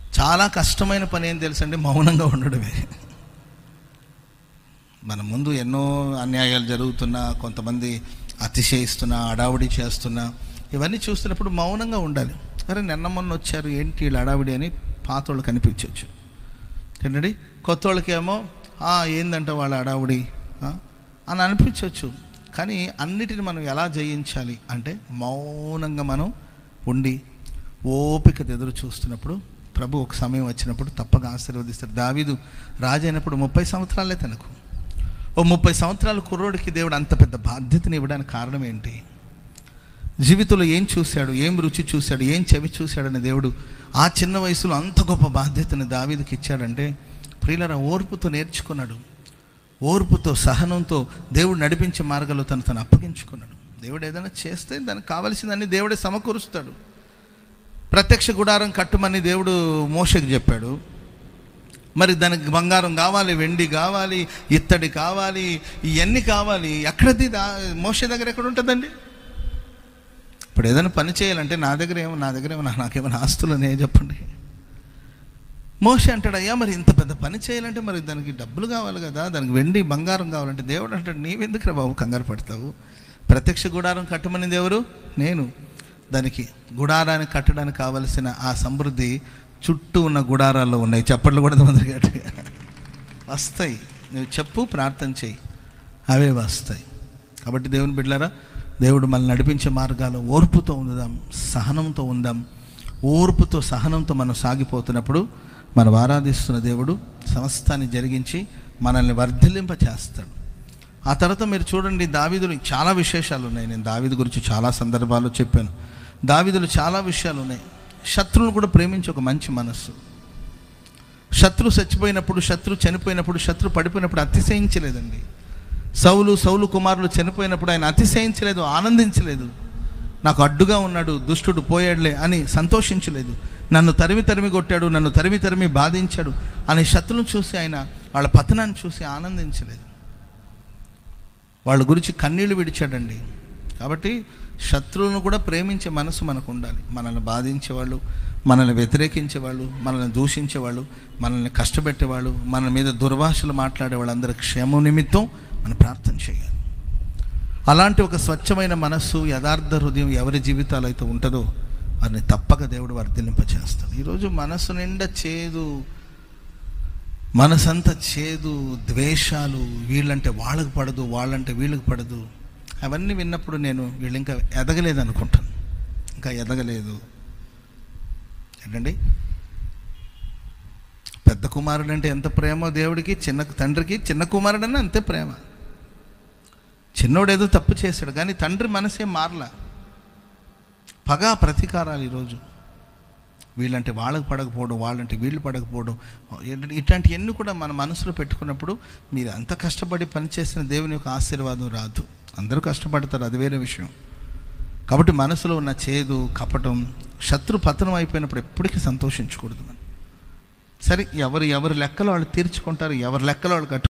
చాలా కష్టమైన పని ఏం తెలుసండి మౌనంగా ఉండడమే మన ముందు ఎన్నో అన్యాయాలు జరుగుతున్నా కొంతమంది అతిశయిస్తున్నా అడావుడి చేస్తున్నా ఇవన్నీ చూస్తున్నప్పుడు మౌనంగా ఉండాలి అరే నిన్న మొన్న వచ్చారు ఏంటి వీళ్ళు అడావిడి అని పాత వాళ్ళు కనిపించవచ్చు ఏంటండి కొత్త వాళ్ళకేమో "ఆ, ఏందంట వాళ్ళ అడావుడి ఆ?" అని అనిపించవచ్చు కానీ అన్నిటిని మనం ఎలా జయించాలి అంటే మౌనంగా మనం ఉండి ఓపిక ఎదురు చూస్తున్నప్పుడు ప్రభు ఒక సమయం వచ్చినప్పుడు తప్పక ఆశీర్వదిస్తారు దావీదు రాజు అయినప్పుడు ముప్పై సంవత్సరాలే తనకు ఓ ముప్పై సంవత్సరాల కుర్రోడికి దేవుడు అంత పెద్ద బాధ్యతని ఇవ్వడానికి కారణం ఏంటి జీవితంలో ఏం చూశాడు ఏం రుచి చూశాడు ఏం చెవి చూశాడని దేవుడు ఆ చిన్న వయసులో అంత గొప్ప బాధ్యతని దావీదుకి ఇచ్చాడంటే ప్రియులర ఓర్పుతో నేర్చుకున్నాడు ఓర్పుతో సహనంతో దేవుడు నడిపించే మార్గాల్లో తను తను అప్పగించుకున్నాడు దేవుడు ఏదైనా చేస్తే దానికి కావలసిందని దేవుడే సమకూరుస్తాడు ప్రత్యక్ష గుడారం కట్టుమని దేవుడు మోషకు చెప్పాడు మరి దానికి బంగారం కావాలి వెండి కావాలి ఇత్తడి కావాలి ఇవన్నీ కావాలి ఎక్కడది దా మోష దగ్గర ఎక్కడ ఉంటుందండి ఇప్పుడు ఏదైనా పని చేయాలంటే నా దగ్గర ఏమో నా దగ్గర ఏమో నాకేమైనా ఆస్తులు ఉన్నాయో చెప్పండి మోష అంటాడు అయ్యా మరి ఇంత పెద్ద పని చేయాలంటే మరి దానికి డబ్బులు కావాలి కదా దానికి వెండి బంగారం కావాలంటే దేవుడు అంటాడు నీవెందుకురా బాబు కంగారు పడతావు ప్రత్యక్ష గుడారం కట్టమనిది ఎవరు నేను దానికి గుడారాన్ని కట్టడానికి కావలసిన ఆ సమృద్ధి చుట్టూ ఉన్న గుడారాల్లో ఉన్నాయి చప్పట్లు కూడా మంది గట్టిగా వస్తాయి నువ్వు చెప్పు ప్రార్థన చేయి అవే వస్తాయి కాబట్టి దేవుని బిడ్డలారా దేవుడు మనల్ని నడిపించే మార్గాలు ఓర్పుతో ఉందాం సహనంతో ఉందాం ఓర్పుతో సహనంతో మనం సాగిపోతున్నప్పుడు మనం ఆరాధిస్తున్న దేవుడు సమస్తాన్ని జరిగించి మనల్ని వర్ధిల్లింప చేస్తాడు ఆ తర్వాత మీరు చూడండి దావీదులు చాలా విశేషాలు ఉన్నాయి నేను దావీదు గురించి చాలా సందర్భాల్లో చెప్పాను దావీదులు చాలా విషయాలు ఉన్నాయి శత్రువులు కూడా ప్రేమించి ఒక మంచి మనస్సు శత్రు చచ్చిపోయినప్పుడు శత్రు చనిపోయినప్పుడు శత్రు పడిపోయినప్పుడు అతిశయించలేదండి సౌలు సౌలు కుమారులు చనిపోయినప్పుడు ఆయన అతిశయించలేదు ఆనందించలేదు నాకు అడ్డుగా ఉన్నాడు దుష్టుడు పోయాడులే అని సంతోషించలేదు నన్ను తరిమి తరిమి కొట్టాడు నన్ను తరిమి తరిమి బాధించాడు అనే శత్రువును చూసి ఆయన వాళ్ళ పతనాన్ని చూసి ఆనందించలేదు వాళ్ళ గురించి కన్నీళ్లు విడిచాడండి కాబట్టి శత్రువులను కూడా ప్రేమించే మనసు మనకు ఉండాలి మనల్ని బాధించేవాళ్ళు మనల్ని వ్యతిరేకించేవాళ్ళు మనల్ని దూషించేవాళ్ళు మనల్ని కష్టపెట్టేవాళ్ళు మన మీద దుర్భాషలు మాట్లాడే వాళ్ళందరి క్షేమం నిమిత్తం మనం ప్రార్థన చేయాలి అలాంటి ఒక స్వచ్ఛమైన మనస్సు యథార్థ హృదయం ఎవరి జీవితాలు అయితే ఉంటుందో వారిని తప్పక దేవుడు వర్ధిల్లింపచేస్తాడు ఈరోజు మనసు నిండా చేదు మనసంతా చేదు ద్వేషాలు వీళ్ళంటే వాళ్ళకి పడదు వాళ్ళంటే వీళ్ళకి పడదు అవన్నీ విన్నప్పుడు నేను వీళ్ళు ఇంకా ఎదగలేదు అనుకుంటాను ఇంకా ఎదగలేదు ఏంటండి పెద్ద కుమారుడు అంటే ఎంత ప్రేమో దేవుడికి చిన్న తండ్రికి చిన్న కుమారుడన్నా అంతే ప్రేమ చిన్నోడు ఏదో తప్పు చేశాడు కానీ తండ్రి మనసే మారలా పగ ప్రతీకారాలు ఈరోజు వీళ్ళంటే వాళ్ళకి పడకపోవడం వాళ్ళంటే వీళ్ళు పడకపోవడం ఏంటంటే ఇట్లాంటివన్నీ కూడా మన మనసులో పెట్టుకున్నప్పుడు మీరు అంత కష్టపడి పనిచేసిన దేవుని యొక్క ఆశీర్వాదం రాదు అందరూ కష్టపడతారు అది వేరే విషయం కాబట్టి మనసులో ఉన్న చేదు కపటం శత్రు పతనం అయిపోయినప్పుడు ఎప్పటికీ సంతోషించకూడదు మనం సరే ఎవరు ఎవరి లెక్కలు వాళ్ళు తీర్చుకుంటారు ఎవరి లెక్కలు వాళ్ళు కట్టు